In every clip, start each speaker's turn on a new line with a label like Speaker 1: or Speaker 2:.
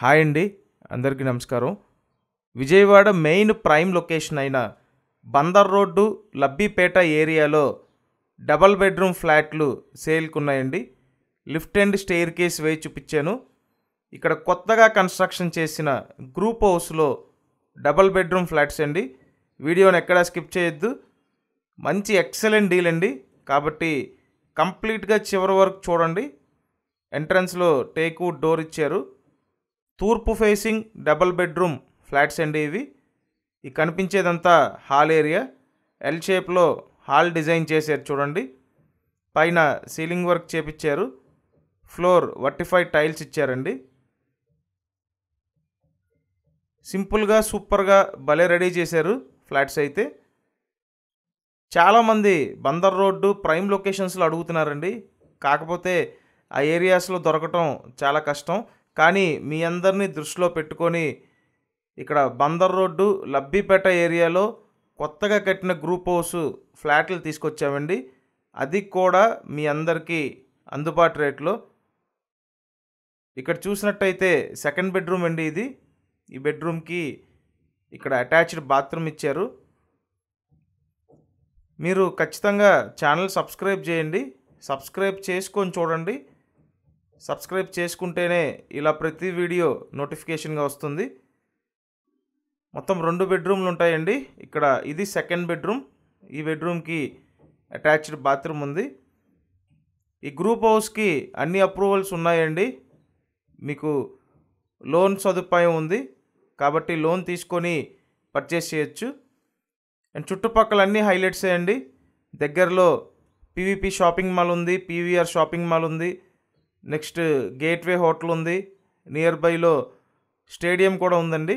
Speaker 1: hi అండి అందరికీ నమస్కారం విజయవాడ మెయిన్ ప్రైమ్ లొకేషన్ అయిన బందర్ రోడ్డు లబ్బిపేట ఏరియాలో డబల్ బెడ్రూమ్ ఫ్లాట్లు సేల్కి ఉన్నాయండి లిఫ్ట్ అండ్ స్టెయిర్ కేస్ వేసి చూపించాను ఇక్కడ కొత్తగా కన్స్ట్రక్షన్ చేసిన గ్రూప్ హౌస్లో డబల్ బెడ్రూమ్ ఫ్లాట్స్ అండి వీడియోని ఎక్కడా స్కిప్ చేయొద్దు మంచి ఎక్సలెంట్ డీల్ అండి కాబట్టి కంప్లీట్గా చివరి వరకు చూడండి ఎంట్రన్స్లో టేక్వుడ్ డోర్ ఇచ్చారు తూర్పు ఫేసింగ్ డబల్ బెడ్రూమ్ ఫ్లాట్స్ అండి ఇవి ఈ కనిపించేదంతా హాల్ ఏరియా ఎల్ షేప్లో హాల్ డిజైన్ చేశారు చూడండి పైన సీలింగ్ వర్క్ చేపించారు ఫ్లోర్ వర్టిఫైడ్ టైల్స్ ఇచ్చారండి సింపుల్గా సూపర్గా భలే రెడీ చేశారు ఫ్లాట్స్ అయితే చాలామంది బందర్ రోడ్డు ప్రైమ్ లొకేషన్స్లో అడుగుతున్నారండి కాకపోతే ఆ ఏరియాస్లో దొరకటం చాలా కష్టం కానీ మీ అందరినీ దృష్టిలో పెట్టుకొని ఇక్కడ బందర్ రోడ్డు లబ్బిపేట ఏరియాలో కొత్తగా కట్టిన గ్రూప్ హౌస్ ఫ్లాట్లు తీసుకొచ్చామండి అది కూడా మీ అందరికీ అందుబాటు రేట్లో ఇక్కడ చూసినట్టయితే సెకండ్ బెడ్రూమ్ అండి ఇది ఈ బెడ్రూమ్కి ఇక్కడ అటాచ్డ్ బాత్రూమ్ ఇచ్చారు మీరు ఖచ్చితంగా ఛానల్ సబ్స్క్రైబ్ చేయండి సబ్స్క్రైబ్ చేసుకొని చూడండి సబ్స్క్రైబ్ చేసుకుంటేనే ఇలా ప్రతి వీడియో నోటిఫికేషన్గా వస్తుంది మొత్తం రెండు బెడ్రూమ్లు ఉంటాయండి ఇక్కడ ఇది సెకండ్ బెడ్రూమ్ ఈ బెడ్రూమ్కి అటాచ్డ్ బాత్రూమ్ ఉంది ఈ గ్రూప్ హౌస్కి అన్ని అప్రూవల్స్ ఉన్నాయండి మీకు లోన్ సదుపాయం ఉంది కాబట్టి లోన్ తీసుకొని పర్చేస్ చేయొచ్చు అండ్ చుట్టుపక్కల అన్ని హైలైట్స్ అండి దగ్గరలో పీవీపీ షాపింగ్ మాల్ ఉంది పీవీఆర్ షాపింగ్ మాల్ ఉంది నెక్స్ట్ గేట్వే హోటల్ ఉంది నియర్ బైలో స్టేడియం కూడా ఉందండి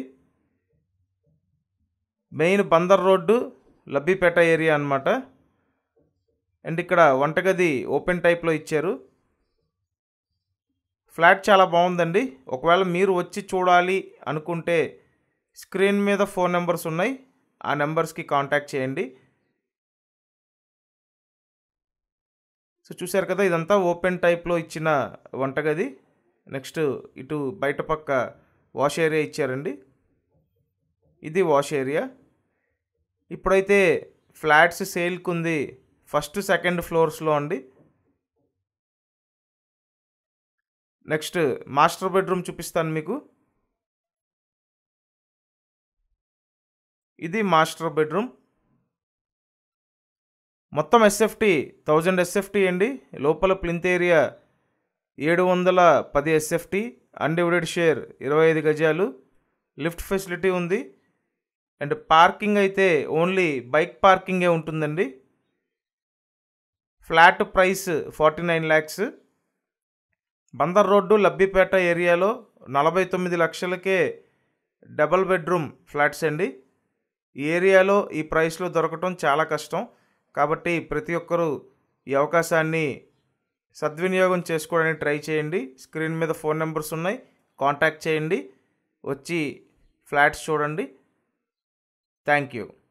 Speaker 1: main Bandar road Labbipet area అన్నమాట అండ్ ఇక్కడ వంటగది ఓపెన్ టైప్లో ఇచ్చారు ఫ్లాట్ చాలా బాగుందండి ఒకవేళ మీరు వచ్చి చూడాలి అనుకుంటే స్క్రీన్ మీద ఫోన్ నెంబర్స్ ఉన్నాయి ఆ నెంబర్స్కి కాంటాక్ట్ చేయండి సో చూశారు కదా ఇదంతా ఓపెన్ టైప్లో ఇచ్చిన వంటగది నెక్స్ట్ ఇటు బయట పక్క వాష్ ఏరియా ఇచ్చారండి ఇది వాష్ ఏరియా ఇప్పుడైతే ఫ్లాట్స్ సేల్కి ఉంది ఫస్ట్ సెకండ్ ఫ్లోర్స్లో అండి నెక్స్ట్ మాస్టర్ బెడ్రూమ్ చూపిస్తాను మీకు ఇది మాస్టర్ బెడ్రూమ్ మొత్తం ఎస్ఎఫ్టీ థౌజండ్ ఎస్ఎఫ్టీ అండి లోపల ప్లింత్ ఏరియా ఏడు వందల పది ఎస్ఎఫ్టీ అన్డివిడెడ్ షేర్ ఇరవై ఐదు గజాలు లిఫ్ట్ ఫెసిలిటీ ఉంది అండ్ పార్కింగ్ అయితే ఓన్లీ బైక్ పార్కింగే ఉంటుందండి flat price forty nine lakhs Bandar road Labbipet ఏరియాలో నలభై తొమ్మిది లక్షలకే డబల్ బెడ్రూమ్ ఫ్లాట్స్ అండి ఈ ఏరియాలో ఈ ప్రైస్లో దొరకటం చాలా కష్టం కాబట్టి ప్రతి ఒక్కరూ ఈ అవకాశాన్ని సద్వినియోగం చేసుకోవడానికి ట్రై చేయండి స్క్రీన్ మీద ఫోన్ నెంబర్స్ ఉన్నాయి కాంటాక్ట్ చేయండి వచ్చి ఫ్లాట్స్ చూడండి థ్యాంక్ యూ